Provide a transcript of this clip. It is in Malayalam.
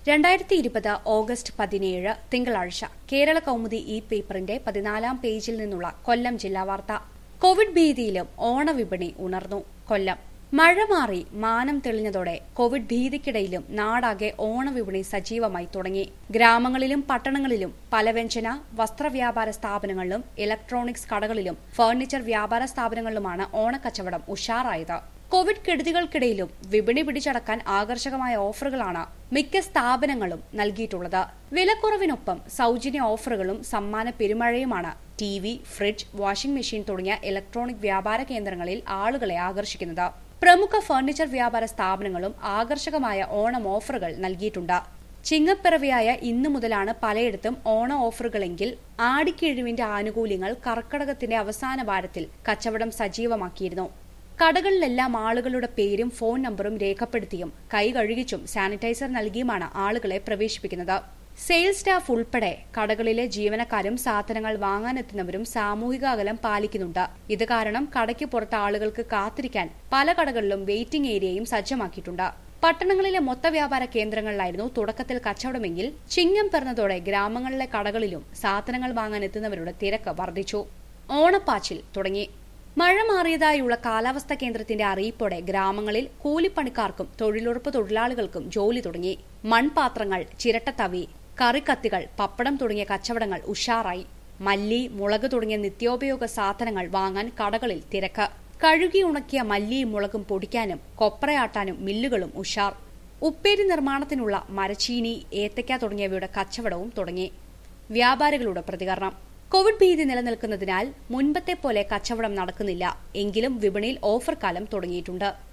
രണ്ടായിരത്തി ഇരുപത് ഓഗസ്റ്റ് പതിനേഴ് തിങ്കളാഴ്ച കേരള കൗമുദി ഇ പേപ്പറിന്റെ പതിനാലാം പേജിൽ നിന്നുള്ള കൊല്ലം ജില്ലാ വാർത്ത കോവിഡ് ഭീതിയിലും ഓണവിപണി ഉണർന്നു കൊല്ലം മഴ മാറി മാനം തെളിഞ്ഞതോടെ കോവിഡ് ഭീതിക്കിടയിലും നാടാകെ ഓണവിപണി സജീവമായി തുടങ്ങി ഗ്രാമങ്ങളിലും പട്ടണങ്ങളിലും പലവ്യഞ്ജന വസ്ത്രവ്യാപാര സ്ഥാപനങ്ങളിലും ഇലക്ട്രോണിക്സ് കടകളിലും ഫർണിച്ചർ വ്യാപാര സ്ഥാപനങ്ങളിലുമാണ് ഓണക്കച്ചവടം ഉഷാറായത് കോവിഡ് കെടുതികൾക്കിടയിലും വിപണി പിടിച്ചടക്കാൻ ആകർഷകമായ ഓഫറുകളാണ് മിക്ക സ്ഥാപനങ്ങളും നൽകിയിട്ടുള്ളത് വിലക്കുറവിനൊപ്പം സൗജന്യ ഓഫറുകളും സമ്മാന പെരുമഴയുമാണ് T V fridge washing machine തുടങ്ങിയ ഇലക്ട്രോണിക് വ്യാപാര കേന്ദ്രങ്ങളിൽ ആളുകളെ ആകർഷിക്കുന്നത് പ്രമുഖ ഫർണിച്ചർ വ്യാപാര സ്ഥാപനങ്ങളും ആകർഷകമായ ഓണം ഓഫറുകൾ നൽകിയിട്ടുണ്ട് ചിങ്ങപ്പിറവിയായ ഇന്നു മുതലാണ് പലയിടത്തും ഓണ ഓഫറുകളെങ്കിൽ ആടിക്കിഴിവിന്റെ ആനുകൂല്യങ്ങൾ കർക്കടകത്തിന്റെ അവസാന വാരത്തിൽ കച്ചവടം സജീവമാക്കിയിരുന്നു കടകളിലെല്ലാം ആളുകളുടെ പേരും ഫോൺ നമ്പറും രേഖപ്പെടുത്തിയും കൈ കഴുകിച്ചും സാനിറ്റൈസർ നൽകിയുമാണ് ആളുകളെ പ്രവേശിപ്പിക്കുന്നത് സെയിൽസ് സ്റ്റാഫ് ഉൾപ്പെടെ കടകളിലെ ജീവനക്കാരും സാധനങ്ങൾ വാങ്ങാനെത്തുന്നവരും സാമൂഹിക അകലം പാലിക്കുന്നുണ്ട് ഇത് കാരണം കടയ്ക്ക് പുറത്ത് ആളുകൾക്ക് കാത്തിരിക്കാൻ പല കടകളിലും വെയിറ്റിംഗ് ഏരിയയും സജ്ജമാക്കിയിട്ടുണ്ട് പട്ടണങ്ങളിലെ മൊത്ത വ്യാപാര കേന്ദ്രങ്ങളിലായിരുന്നു തുടക്കത്തിൽ കച്ചവടമെങ്കിൽ ചിങ്ങം പിറന്നതോടെ ഗ്രാമങ്ങളിലെ കടകളിലും സാധനങ്ങൾ വാങ്ങാനെത്തുന്നവരുടെ തിരക്ക് വർദ്ധിച്ചു ഓണപ്പാച്ചിൽ തുടങ്ങി മഴ മാറിയതായുള്ള കാലാവസ്ഥാ കേന്ദ്രത്തിന്റെ അറിയിപ്പോടെ ഗ്രാമങ്ങളിൽ കൂലിപ്പണിക്കാർക്കും തൊഴിലുറപ്പ് തൊഴിലാളികൾക്കും ജോലി തുടങ്ങി മൺപാത്രങ്ങൾ ചിരട്ടത്തവി കറിക്കത്തികൾ പപ്പടം തുടങ്ങിയ കച്ചവടങ്ങൾ ഉഷാറായി മല്ലി മുളക് തുടങ്ങിയ നിത്യോപയോഗ സാധനങ്ങൾ വാങ്ങാൻ കടകളിൽ തിരക്ക് കഴുകി ഉണക്കിയ മല്ലിയും മുളകും പൊടിക്കാനും കൊപ്രയാട്ടാനും മില്ലുകളും ഉഷാർ ഉപ്പേരി നിർമ്മാണത്തിനുള്ള മരച്ചീനി ഏത്തയ്ക്ക തുടങ്ങിയവയുടെ കച്ചവടവും തുടങ്ങി വ്യാപാരികളുടെ പ്രതികരണം കോവിഡ് ഭീതി നിലനിൽക്കുന്നതിനാൽ മുൻപത്തെ പോലെ കച്ചവടം നടക്കുന്നില്ല എങ്കിലും വിപണിയിൽ ഓഫർ കാലം തുടങ്ങിയിട്ടുണ്ട്